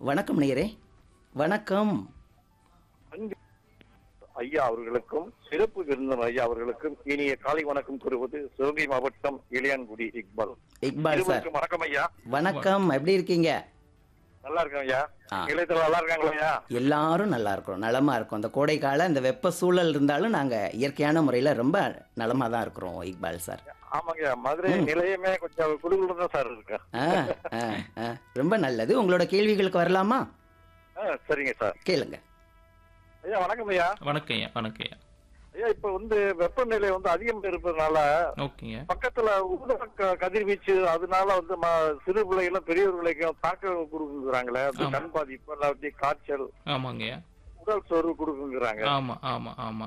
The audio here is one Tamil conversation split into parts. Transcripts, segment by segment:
வணக்கம் நேயரே வணக்கம் அன்பு ஐயா அவர்களுக்கும் சிறப்பு விருந்தினர் ஐயா அவர்களுக்கும் இனிய காலை வணக்கம் கூறுவது சிவகங்கை மாவட்டம் இளையான்குடி இக்பால் இக்பால் சார் இருவருக்கும் வணக்கம் ஐயா வணக்கம் எப்படி இருக்கீங்க நல்லா இருக்கேன் ஐயா ஆ. இளையத்துல நல்லா இருக்காங்களா ஐயா எல்லாரும் நல்லா இருக்கிறோம் நலமா இருக்கோம் இந்த கோடை கால இந்த வெப்ப சூழல் இருந்தாலும் நாங்க இயற்கையான முறையில ரொம்ப நலமா தான் இருக்கிறோம் இக்பால் சார் ஆமாங்க மதுரை நிலையமே கொஞ்சம் குடுகுடு தான் சார் இருக்கு ஆ, ஆ, ஆ. ரொம்ப நல்லது உங்களோட கேள்விகளுக்கு வரலாமா ஆ, சரிங்க சார் கேளுங்க ஐயா வணக்கம் ஐயா வணக்கம் ஐயா வணக்கம் ஐயா ஐயா இப்ப வந்து வெப்பநிலை வந்து அதிகம் இருப்பதனால ஓகேங்க பக்கத்துல ஊத க- கதிர்வீச்சு அதனால வந்து ம- சிறு பிள்ளைகளும் பெரியவர்களுக்கும் தாக்கம் கொடுக்குறாங்களே அது ஆமா. கண் பாதிப்பு இல்லாட்டி காய்ச்சல் ஆமாங்க ஐயா உடல் சோர்வு கொடுக்குங்கிறாங்க ஆமா ஆமா ஆமா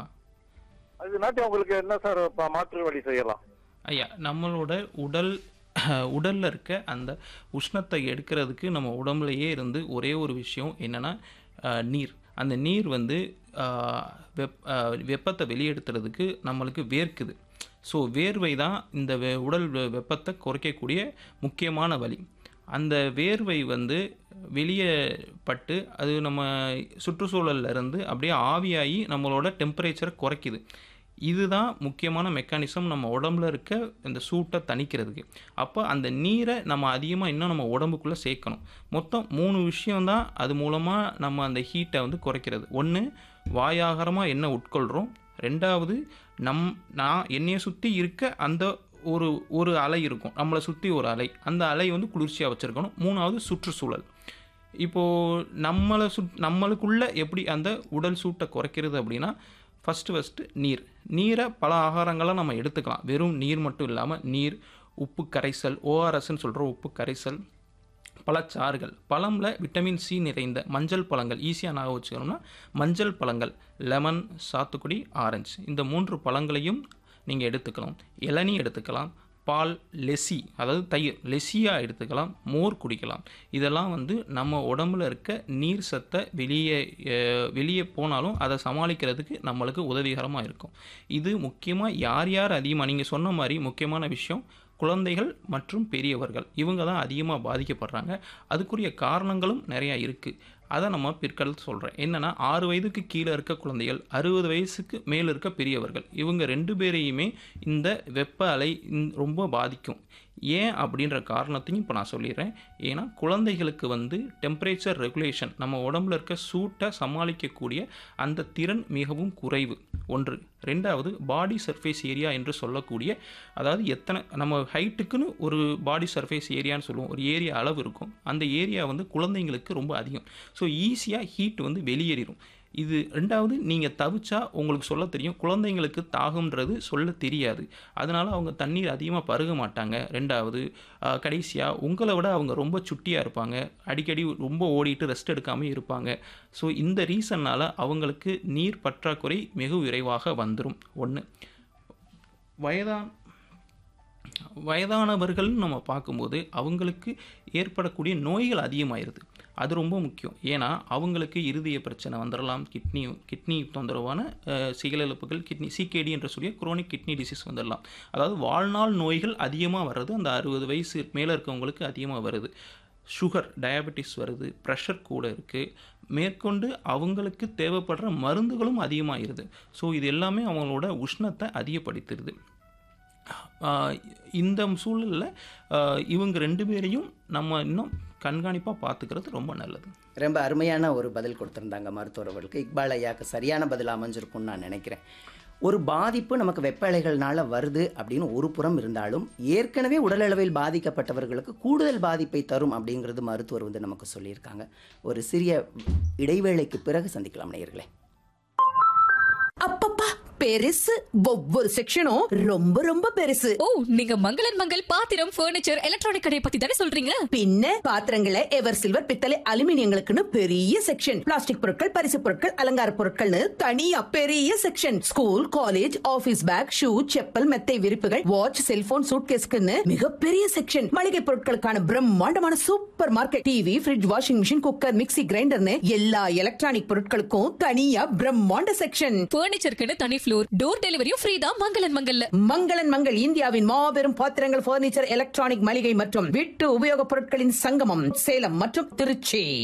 அது நாட்டி உங்களுக்கு என்ன சார் ப- மாற்று வழி செய்யலாம் ஐயா நம்மளோட உடல் உடல்ல இருக்க அந்த உஷ்ணத்தை எடுக்கிறதுக்கு நம்ம உடம்புலயே இருந்து ஒரே ஒரு விஷயம் என்னன்னா அஹ், நீர் அந்த நீர் வந்து அஹ், வெப் அஹ், வெப்பத்தை வெளியெடுத்துறதுக்கு நம்மளுக்கு வேர்க்குது ஸோ வேர்வை தான் இந்த வெ- உடல் வெ- வெப்பத்தை குறைக்கக்கூடிய முக்கியமான வழி அந்த வேர்வை வந்து வெளியே பட்டு அது நம்ம சுற்றுச்சூழல்ல இருந்து அப்படியே ஆவியாகி நம்மளோட டெம்பரேச்சரை குறைக்குது இதுதான் முக்கியமான மெக்கானிசம் நம்ம உடம்புல இருக்க இந்த சூட்டை தணிக்கிறதுக்கு அப்போ அந்த நீரை நம்ம அதிகமாக இன்னும் நம்ம உடம்புக்குள்ளே சேர்க்கணும் மொத்தம் மூணு விஷயம்தான் அது மூலமாக நம்ம அந்த ஹீட்டை வந்து குறைக்கிறது ஒன்று வாயாகாரமாக என்ன உட்கொள்கிறோம் ரெண்டாவது நம் நான் என்னையை சுற்றி இருக்க அந்த ஒரு ஒரு அலை இருக்கும் நம்மளை சுற்றி ஒரு அலை அந்த அலை வந்து குளிர்ச்சியாக வச்சுருக்கணும் மூணாவது சுற்றுச்சூழல் இப்போது நம்மளை சுட் நம்மளுக்குள்ள எப்படி அந்த உடல் சூட்டை குறைக்கிறது அப்படின்னா ஃபஸ்ட்டு ஃபஸ்ட்டு நீர் நீரை பல ஆகாரங்களை நம்ம எடுத்துக்கலாம் வெறும் நீர் மட்டும் இல்லாமல் நீர் உப்பு கரைசல் ஓஆர்எஸ்ன்னு சொல்கிற உப்பு கரைசல் பழச்சாறுகள் பழம்ல விட்டமின் சி நிறைந்த மஞ்சள் பழங்கள் ஈஸியாக ஞாபகம் வச்சுக்கணும்னா மஞ்சள் பழங்கள் லெமன் சாத்துக்குடி ஆரஞ்சு இந்த மூன்று பழங்களையும் நீங்கள் எடுத்துக்கலாம் இளநீ எடுத்துக்கலாம் பால் லெசி அதாவது தயிர் லெசியாக எடுத்துக்கலாம் மோர் குடிக்கலாம் இதெல்லாம் வந்து நம்ம உடம்புல இருக்க நீர் சத்தை வெளியே அஹ், வெளியே போனாலும் அதை சமாளிக்கிறதுக்கு நம்மளுக்கு உதவிகரமாக இருக்கும் இது முக்கியமாக யார் யார் அதிகமாக நீங்கள் சொன்ன மாதிரி முக்கியமான விஷயம் குழந்தைகள் மற்றும் பெரியவர்கள் இவங்க தான் அதிகமாக பாதிக்கப்படுறாங்க அதுக்குரிய காரணங்களும் நிறையா இருக்குது அதை நம்ம பிற்காலத்தில் சொல்கிறேன் என்னென்னா ஆறு வயதுக்கு கீழே இருக்க குழந்தைகள் அறுபது வயசுக்கு மேலே இருக்க பெரியவர்கள் இவங்க ரெண்டு பேரையுமே இந்த வெப்ப அலை இந்த- ரொம்ப பாதிக்கும் ஏன் அப்படின்ற காரணத்தையும் இப்போ நான் சொல்லிடுறேன் ஏன்னா குழந்தைகளுக்கு வந்து டெம்பரேச்சர் ரெகுலேஷன் நம்ம உடம்புல இருக்க சூட்டை சமாளிக்கக்கூடிய அந்த திறன் மிகவும் குறைவு ஒன்று ரெண்டாவது பாடி சர்ஃபேஸ் ஏரியா என்று சொல்லக்கூடிய அதாவது எத்தனை நம்ம ஹைட்டுக்குன்னு ஒரு பாடி சர்ஃபேஸ் ஏரியான்னு சொல்லுவோம் ஒரு ஏரியா அளவு இருக்கும் அந்த ஏரியா வந்து குழந்தைங்களுக்கு ரொம்ப அதிகம் ஸோ ஈஸியாக ஹீட் வந்து வெளியேறிடும் இது ரெண்டாவது நீங்கள் தவிச்சா உங்களுக்கு சொல்ல தெரியும் குழந்தைங்களுக்கு தாகம்ன்றது சொல்ல தெரியாது அதனால் அவங்க தண்ணீர் அதிகமாக பருக மாட்டாங்க ரெண்டாவது கடைசியாக உங்களை விட அவங்க ரொம்ப சுட்டியாக இருப்பாங்க அடிக்கடி ரொம்ப ஓடிட்டு ரெஸ்ட் எடுக்காமல் இருப்பாங்க ஸோ இந்த ரீசன்னால் அவங்களுக்கு நீர் பற்றாக்குறை மிக விரைவாக வந்துடும் ஒன்று வயதான் வயதானவர்கள்னு நம்ம பார்க்கும்போது அவங்களுக்கு ஏற்படக்கூடிய நோய்கள் அதிகமாயிருது அது ரொம்ப முக்கியம் ஏன்னா அவங்களுக்கு இருதய பிரச்சனை வந்துடலாம் கிட்னி கிட்னி தொந்தரவான அஹ், செயலிழப்புகள் கிட்னி சிகேடி என்று சொல்லிய குரோனிக் கிட்னி டிசீஸ் வந்துடலாம் அதாவது வாழ்நாள் நோய்கள் அதிகமாக வர்றது அந்த அறுபது வயசு மேலே இருக்கவங்களுக்கு அதிகமாக வருது சுகர் டயபெட்டிஸ் வருது ப்ரெஷர் கூட இருக்குது மேற்கொண்டு அவங்களுக்கு தேவைப்படுற மருந்துகளும் அதிகமாகிருது ஸோ இது எல்லாமே அவங்களோட உஷ்ணத்தை அதிகப்படுத்திடுது ஆஹ் இந்த சூழலில் இவங்க ரெண்டு பேரையும் நம்ம இன்னும் கண்காணிப்பாக பார்த்துக்கிறது ரொம்ப நல்லது ரொம்ப அருமையான ஒரு பதில் கொடுத்துருந்தாங்க மருத்துவர் அவர்களுக்கு இக்பால் ஐயாக்கு சரியான பதில் அமைஞ்சிருக்கும்னு நான் நினைக்கிறேன் ஒரு பாதிப்பு நமக்கு வெப்ப அலைகள்னால வருது அப்படின்னு ஒரு புறம் இருந்தாலும் ஏற்கனவே உடலளவில் பாதிக்கப்பட்டவர்களுக்கு கூடுதல் பாதிப்பை தரும் அப்படிங்கிறது மருத்துவர் வந்து நமக்கு சொல்லியிருக்காங்க ஒரு சிறிய இடைவேளைக்கு பிறகு சந்திக்கலாம் நேயர்களே அப்பப்பா பெருசு ஒவ்வொரு செக்ஷனும் ரொம்ப ரொம்ப பெருசு ஓ நீங்க மங்களன் மங்கள் பாத்திரம் ஃபர்னிச்சர் எலக்ட்ரானிக் கடையை பத்தி தானே சொல்றீங்க பின்ன பாத்திரங்களை எவர் சில்வர் பித்தளை அலுமினியங்களுக்குன்னு பெரிய செக்ஷன் பிளாஸ்டிக் பொருட்கள் பரிசு பொருட்கள் அலங்கார பொருட்கள்னு தனியா பெரிய section school college office bag shoe chappal மெத்தை விரிப்புகள் வாட்ச் செல்போன் சூட்கேஸ்க்குன்னு மிகப்பெரிய செக்ஷன் மளிகை பொருட்களுக்கான பிரம்மாண்டமான super market TV fridge washing machine cooker mixie கிரைண்டர்னு எல்லா எலக்ட்ரானிக் பொருட்களுக்கும் தனியா பிரம்மாண்ட செக்ஷன் ஃபர்னிச்சருக்குன்னு தனி ஃப்ளோர் டோர் டெலிவரியும் ஃப்ரீ தான் மங்களன் மங்கல்ல மங்களன் மங்கள் இந்தியாவின் மாபெரும் பாத்திரங்கள் பர்னிச்சர் எலக்ட்ரானிக் மளிகை மற்றும் வீட்டு உபயோகப் பொருட்களின் சங்கமம் சேலம் மற்றும் திருச்சி